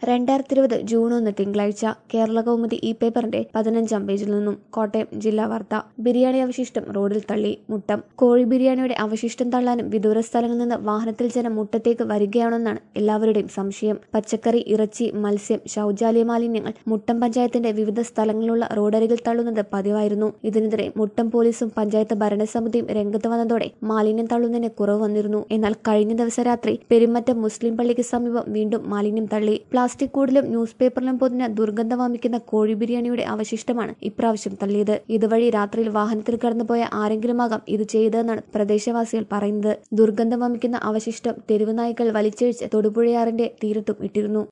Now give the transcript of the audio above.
രണ്ടായിരത്തി ഇരുപത് ജൂൺ ഒന്ന് തിങ്കളാഴ്ച കേരള കൗമുദി ഈ പേപ്പറിന്റെ പതിനഞ്ചാം പേജിൽ നിന്നും കോട്ടയം ജില്ലാ വാർത്ത ബിരിയാണി അവശിഷ്ടം റോഡിൽ തള്ളി മുട്ടം കോഴി ബിരിയാണിയുടെ അവശിഷ്ടം തള്ളാനും വിദൂര സ്ഥലങ്ങളിൽ നിന്ന് വാഹനത്തിൽ ജനം മുട്ടത്തേക്ക് വരികയാണെന്നാണ് എല്ലാവരുടെയും സംശയം പച്ചക്കറി ഇറച്ചി മത്സ്യം ശൗചാലയ മാലിന്യങ്ങൾ മുട്ടം പഞ്ചായത്തിന്റെ വിവിധ സ്ഥലങ്ങളിലുള്ള റോഡരികിൽ തള്ളുന്നത് പതിവായിരുന്നു ഇതിനെതിരെ മുട്ടം പോലീസും പഞ്ചായത്ത് ഭരണസമിതിയും രംഗത്ത് വന്നതോടെ മാലിന്യം തള്ളുന്നതിന് കുറവ് വന്നിരുന്നു എന്നാൽ കഴിഞ്ഞ ദിവസം രാത്രി പെരുമറ്റം മുസ്ലിം പള്ളിക്ക് സമീപം വീണ്ടും മാലിന്യം തള്ളി പ്ലാസ്റ്റിക് കൂടിലും ന്യൂസ് പേപ്പറിലും പൊതിഞ്ഞ ദുർഗന്ധം വമിക്കുന്ന കോഴി ബിരിയാണിയുടെ അവശിഷ്ടമാണ് ഇപ്രാവശ്യം തള്ളിയത് ഇതുവഴി രാത്രിയിൽ വാഹനത്തിൽ കടന്നുപോയ ആരെങ്കിലുമാകാം ഇത് ചെയ്തതെന്നാണ് പ്രദേശവാസികൾ പറയുന്നത് ദുർഗന്ധം വമിക്കുന്ന അവശിഷ്ടം തെരുവ് നായ്ക്കൾ വലിച്ചഴിച്ച് തൊടുപുഴയാറിന്റെ തീരത്തും ഇട്ടിരുന്നു